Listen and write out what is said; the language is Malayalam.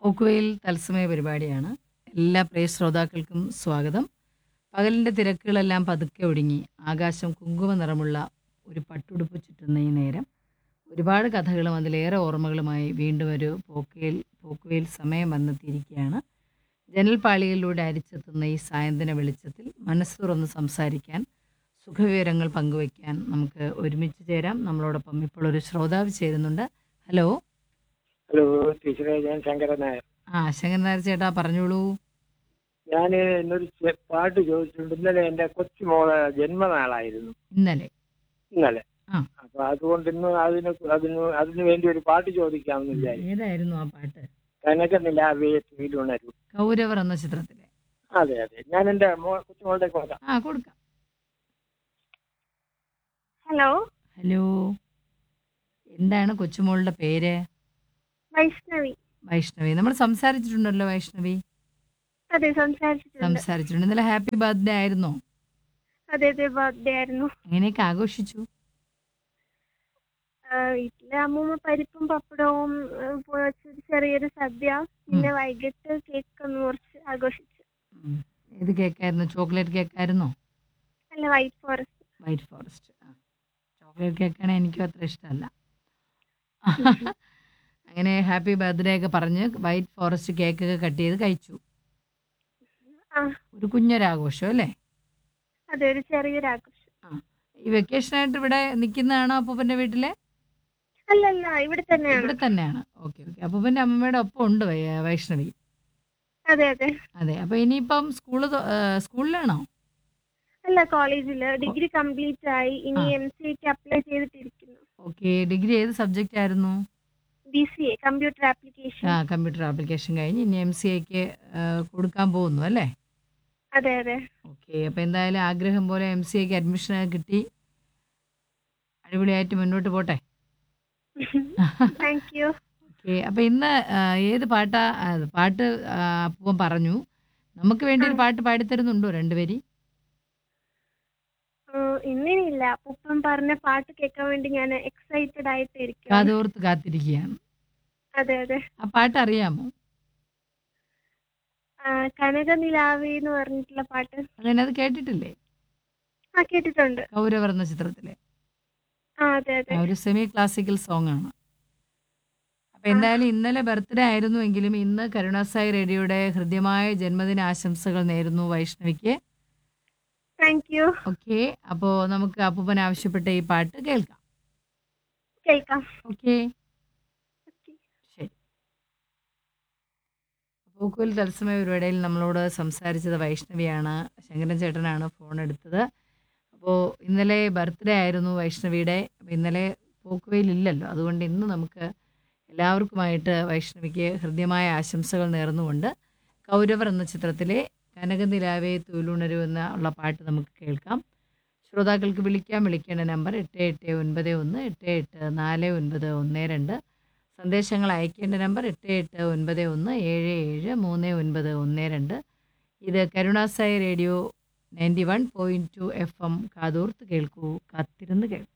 പോക്കുവെയിൽ തത്സമയ പരിപാടിയാണ് എല്ലാ പ്രിയ ശ്രോതാക്കൾക്കും സ്വാഗതം പകലിൻ്റെ തിരക്കുകളെല്ലാം പതുക്കെ ഒടുങ്ങി ആകാശം കുങ്കുമ നിറമുള്ള ഒരു പട്ടുടുപ്പ് ചുറ്റുന്ന ഈ നേരം ഒരുപാട് കഥകളും അതിലേറെ ഓർമ്മകളുമായി വീണ്ടും ഒരു പോക്കുവെയിൽ പോക്കുവെയിൽ സമയം വന്നെത്തിയിരിക്കുകയാണ് ജനൽപ്പാളികളിലൂടെ അരിച്ചെത്തുന്ന ഈ സായന്തന വെളിച്ചത്തിൽ മനസ്സ് തുറന്ന് സംസാരിക്കാൻ സുഖവിവരങ്ങൾ പങ്കുവയ്ക്കാൻ നമുക്ക് ഒരുമിച്ച് ചേരാം നമ്മളോടൊപ്പം ഇപ്പോൾ ഒരു ശ്രോതാവ് ചേരുന്നുണ്ട് ഹലോ ഹലോ ടീച്ചറെ ഞാൻ ശങ്കരൻ നായർ ആ ശങ്കരൻ നായർ ചേട്ടാ പറഞ്ഞോളൂ ഞാൻ എന്നൊരു ചെ- പാട്ട് ചോദിച്ചിട്ടുണ്ട് ഇന്നലെ എന്റെ കൊച്ചുമോളെ ജന്മനാളായിരുന്നു ഇന്നലെ ഇന്നലെ ആ. അപ്പൊ അതുകൊണ്ട് ഇന്ന് അതിന് അതിന് അതിന് വേണ്ടി ഒരു പാട്ട് ചോദിക്കാമെന്ന് വിചാരിച്ചു ഏതായിരുന്നു ആ പാട്ട് കനക നിലാവേ ഉണരും കൗരവർ എന്ന ചിത്രത്തിലെ അതെ അതെ ഞാൻ എന്റെ മോ കൊച്ചുമോളുടെ കൊടുക്കാം ആ കൊടുക്കാം ഹലോ ഹലോ എന്താണ് കൊച്ചുമോളുടെ പേര് വൈഷ്ണവി വൈഷ്ണവി നമ്മൾ സംസാരിച്ചിട്ടുണ്ടല്ലോ വൈഷ്ണവി അതെ സംസാരിച്ചിട്ടുണ്ട് സംസാരിച്ചിട്ടുണ്ട് ഇന്നലെ ഹാപ്പി ബർത്ത്ഡേ ആയിരുന്നോ അതെ അതെ ബർത്ത്ഡേ ആയിരുന്നു എങ്ങനെയൊക്കെ ആഘോഷിച്ചു ആ, വീട്ടിലെ അമ്മൂമ്മ പരിപ്പും പപ്പടവും ആ, പൊരിച്ച ഒരു ചെറിയൊരു സദ്യ പിന്നെ വൈകിട്ട് കേക്ക് ഒന്ന് മുറിച്ച് ആഘോഷിച്ചു ഉം. ഏത് കേക്കായിരുന്നു ചോക്ലേറ്റ് കേക്കായിരുന്നോ അല്ല white forest white forest chocolate കേക്കാണ് എനിക്കും അത്ര ഇഷ്ടമല്ല അങ്ങനെ ഹാപ്പി ബർത്ത്ഡേ ഒക്കെ പറഞ്ഞ് വൈറ്റ് ഫോറസ്റ്റ് കേക്കൊക്കെ കട്ട് ചെയ്ത് കഴിച്ചു ആ ഒരു കുഞ്ഞൊരാഘോഷം അല്ലേ അതെ ഒരു ചെറിയൊരു ആഘോഷം ഈ വെക്കേഷനായിട്ട് ഇവിടെ നിൽക്കുന്നതാണോ അപ്പൂപ്പൻ്റെ വീട്ടിലെ അല്ല അല്ല ഇവിടെ തന്നെയാണ് ഇവിടെ തന്നെയാണ് ഓക്കെ ഓക്കെ അപ്പൂപ്പൻ്റെ അമ്മമ്മയുടെ ഒപ്പം ഉണ്ട് വൈ- വൈഷ്ണവി അതെ അതെ അതെ അപ്പോൾ ഇനിയിപ്പം സ്കൂള് തൊ- ആ, സ്കൂളിലാണോ അല്ല കോളേജില് ഡിഗ്രി കംപ്ലീറ്റ് ആയി ഇനി ആ. എം സി എക്ക് അപ്ലൈ ചെയ്തിട്ടിരിക്കുന്നു ഓക്കെ ഡിഗ്രി ഏത് സബ്ജക്റ്റ് ആയിരുന്നു B C A computer application ആ കമ്പ്യൂട്ടർ ആപ്ലിക്കേഷൻ കഴിഞ്ഞ് ഇനി എം സി എക്ക് കൊടുക്കാൻ പോകുന്നു അല്ലേ അതെ അതെ ഓക്കെ അപ്പോൾ എന്തായാലും ആഗ്രഹം പോലെ എം സി എക്ക് അഡ്മിഷൻ കിട്ടി അടിപൊളിയായിട്ട് മുന്നോട്ട് പോട്ടെ താങ്ക് യു ഓക്കെ അപ്പോൾ ഇന്ന് ആ, ഏത് പാട്ടാ ആ, പാട്ട് ആ, അപ്പൂപ്പൻ പറഞ്ഞു നമുക്ക് വേണ്ടി ഒരു പാട്ട് പാടിത്തരുന്നുണ്ടോ രണ്ടുപേരി ഇന്നിനില്ല അപ്പൂപ്പൻ പറഞ്ഞ പാട്ട് കേൾക്കാൻ വേണ്ടി ഞാൻ എക്സൈറ്റഡ് ആയിട്ട് ഇരിക്കും കാതോർത്ത് കാത്തിരിക്കുകയാണ് അതെ അതെ ആ പാട്ട് അറിയാമോ ആ, കനകനിലാവേ എന്ന് പറഞ്ഞിട്ടുള്ള പാട്ട് അതിനത് കേട്ടിട്ടില്ലേ ആ കേട്ടിട്ടുണ്ട് കൗരവർ എന്ന ചിത്രത്തിലെ ആ അതെ അതെ ആ, ഒരു സെമി ക്ലാസിക്കൽ സോങ് ആണ് അപ്പൊ എന്തായാലും ഇന്നലെ ബർത്ത്ഡേ ആയിരുന്നുവെങ്കിലും ഇന്ന് കരുണാസായി റേഡിയോയുടെ ഹൃദ്യമായ ജന്മദിന ആശംസകൾ നേരുന്നു വൈഷ്ണവിക്ക് താങ്ക് യു ഓക്കെ അപ്പോൾ നമുക്ക് അപ്പൂപ്പൻ ആവശ്യപ്പെട്ട ഈ പാട്ട് കേൾക്കാം കേൾക്കാം ഓക്കെ Okay. ശരി പൂക്കുവൽ തത്സമയ പരിപാടിയിൽ നമ്മളോട് സംസാരിച്ചത് വൈഷ്ണവിയാണ് ശങ്കരൻ ചേട്ടനാണ് ഫോൺ എടുത്തത് അപ്പോൾ ഇന്നലെ ബർത്ത്ഡേ ആയിരുന്നു വൈഷ്ണവിയുടെ അപ്പോൾ ഇന്നലെ പൂക്കുവയിൽ ഇല്ലല്ലോ അതുകൊണ്ട് ഇന്ന് നമുക്ക് എല്ലാവർക്കുമായിട്ട് വൈഷ്ണവിക്ക് ഹൃദ്യമായ ആശംസകൾ നേർന്നുകൊണ്ട് കൗരവർ എന്ന ചിത്രത്തിലെ കനകനിലാവേ തൂലുണരു എന്ന ഉള്ള പാട്ട് നമുക്ക് കേൾക്കാം ശ്രോതാക്കൾക്ക് വിളിക്കാൻ വിളിക്കേണ്ട നമ്പർ എട്ട് എട്ട് ഒൻപത് ഒന്ന് എട്ട് എട്ട് നാല് ഒൻപത് ഒന്ന് രണ്ട് സന്ദേശങ്ങൾ അയക്കേണ്ട നമ്പർ എട്ട് എട്ട് ഒൻപത് ഒന്ന് ഏഴ് ഏഴ് മൂന്ന് ഒൻപത് ഒന്ന് രണ്ട് ഇത് കരുണാസായി radio ninety one point two F M കാതോർത്ത് കേൾക്കൂ കാത്തിരുന്ന് കേൾക്കൂ